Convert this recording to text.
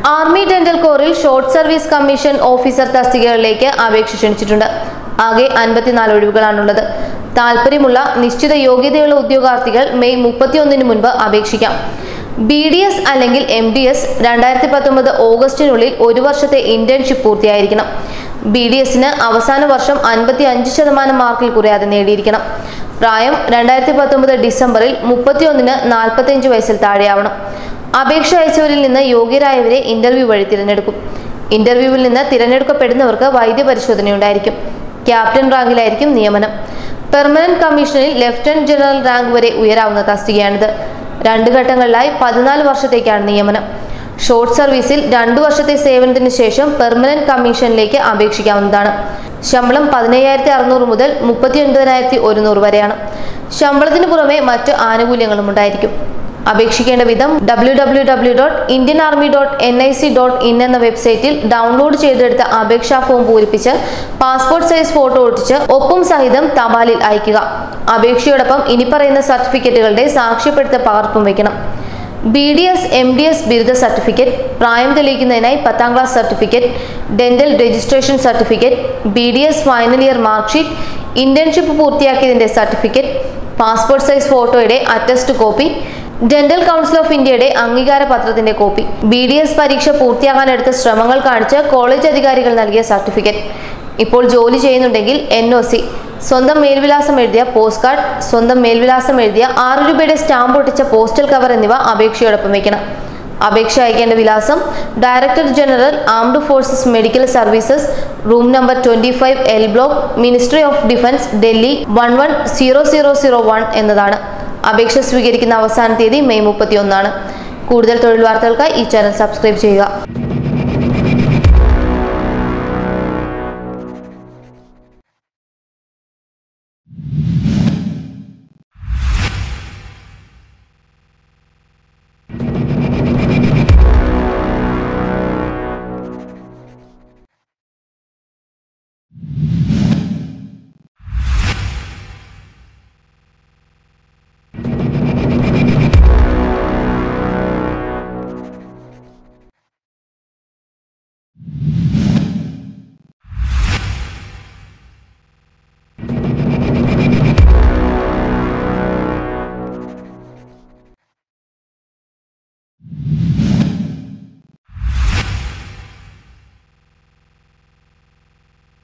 army dental കോറിൽ short service commission officer തസ്തികകളിലേക്ക് അപേക്ഷ ക്ഷണിച്ചിട്ടുണ്ട് ആകെ അൻപത്തിനാല് ഒഴിവുകളാണുള്ളത് താല്പര്യമുള്ള നിശ്ചിത യോഗ്യതയുള്ള ഉദ്യോഗാർത്ഥികൾ മെയ് മുപ്പത്തിയൊന്നിന് മുൻപ് അപേക്ഷിക്കാം ബി ഡി എസ് അല്ലെങ്കിൽ എം ഡി എസ് രണ്ടായിരത്തി പത്തൊമ്പത് ഓഗസ്റ്റിനുള്ളിൽ ഒരു വർഷത്തെ ഇന്റേൺഷിപ്പ് പൂർത്തിയായിരിക്കണം ബി ഡി എസിന് അവസാന വർഷം അൻപത്തി അഞ്ച് ശതമാനം മാർക്കിൽ കുറയാതെ നേടിയിരിക്കണം പ്രായം രണ്ടായിരത്തി പത്തൊമ്പത് ഡിസംബറിൽ മുപ്പത്തിയൊന്നിന് നാൽപ്പത്തിയഞ്ച് വയസ്സിൽ താഴെയാവണം അപേക്ഷ അയച്ചവരിൽ നിന്ന് യോഗ്യരായവരെ ഇന്റർവ്യൂ വഴി തിരഞ്ഞെടുക്കും ഇന്റർവ്യൂവിൽ നിന്ന് തിരഞ്ഞെടുക്കപ്പെടുന്നവർക്ക് വൈദ്യപരിശോധനയുണ്ടായിരിക്കും ക്യാപ്റ്റൻ റാങ്കിലായിരിക്കും നിയമനം പെർമനന്റ് കമ്മീഷനിൽ ലഫ്റ്റനന്റ് ജനറൽ റാങ്ക് വരെ ഉയരാവുന്ന തസ്തികയാണിത് രണ്ട് ഘട്ടങ്ങളിലായി പതിനാല് വർഷത്തേക്കാണ് നിയമനം ഷോർട്ട് സർവീസിൽ രണ്ടു വർഷത്തെ സേവനത്തിന് ശേഷം പെർമനന്റ് കമ്മീഷനിലേക്ക് അപേക്ഷിക്കാവുന്നതാണ് ശമ്പളം പതിനയ്യായിരത്തി അറുന്നൂറ് മുതൽ മുപ്പത്തി ഒൻപതിനായിരത്തി ഒരുന്നൂറ് വരെയാണ് ശമ്പളത്തിന് പുറമെ മറ്റ് ആനുകൂല്യങ്ങളും ഉണ്ടായിരിക്കും അപേക്ഷിക്കേണ്ട വിധം W W W dot Indian army dot N I C dot in എന്ന വെബ്സൈറ്റിൽ ഡൗൺലോഡ് ചെയ്തെടുത്ത അപേക്ഷാ ഫോം പൂരിപ്പിച്ച് പാസ്പോർട്ട് സൈസ് ഫോട്ടോ ഒട്ടിച്ച് ഒപ്പും സഹിതം തപാലിൽ അയക്കുക അപേക്ഷയോടൊപ്പം ഇനി പറയുന്ന സർട്ടിഫിക്കറ്റുകളുടെ സാക്ഷ്യപ്പെടുത്ത പകർപ്പും വയ്ക്കണം B D S M D S ബിരുദ സർട്ടിഫിക്കറ്റ് പ്രായം തെളിയിക്കുന്നതിനായി പത്താം class certificate dental registration certificate B D S final year marksheet internship പൂർത്തിയാക്കിയതിന്റെ സർട്ടിഫിക്കറ്റ് പാസ്പോർട്ട് സൈസ് ഫോട്ടോയുടെ attest copy dental council of ഇന്ത്യയുടെ അംഗീകാര പത്രത്തിന്റെ കോപ്പി ബി ഡി എസ് പരീക്ഷ പൂർത്തിയാക്കാനെടുത്ത ശ്രമങ്ങൾ കാണിച്ച് കോളേജ് അധികാരികൾ നൽകിയ സർട്ടിഫിക്കറ്റ് ഇപ്പോൾ ജോലി ചെയ്യുന്നുണ്ടെങ്കിൽ എൻ ഒ സി സ്വന്തം മേൽവിലാസം എഴുതിയ പോസ്റ്റ് കാർഡ് സ്വന്തം മേൽവിലാസം എഴുതിയ ആറ് രൂപയുടെ സ്റ്റാമ്പ് ഒട്ടിച്ച പോസ്റ്റൽ കവർ എന്നിവ അപേക്ഷയോടൊപ്പം വയ്ക്കണം അപേക്ഷ അയക്കേണ്ട വിലാസം director general armed forces medical services room number twenty five L block ministry of defence Delhi one one zero zero zero one എന്നതാണ് അപേക്ഷ സ്വീകരിക്കുന്ന അവസാന തീയതി മെയ് മുപ്പത്തി ഒന്നാണ് കൂടുതൽ തൊഴിൽ വാർത്തകൾക്കായി ഈ ചാനൽ സബ്സ്ക്രൈബ് ചെയ്യുക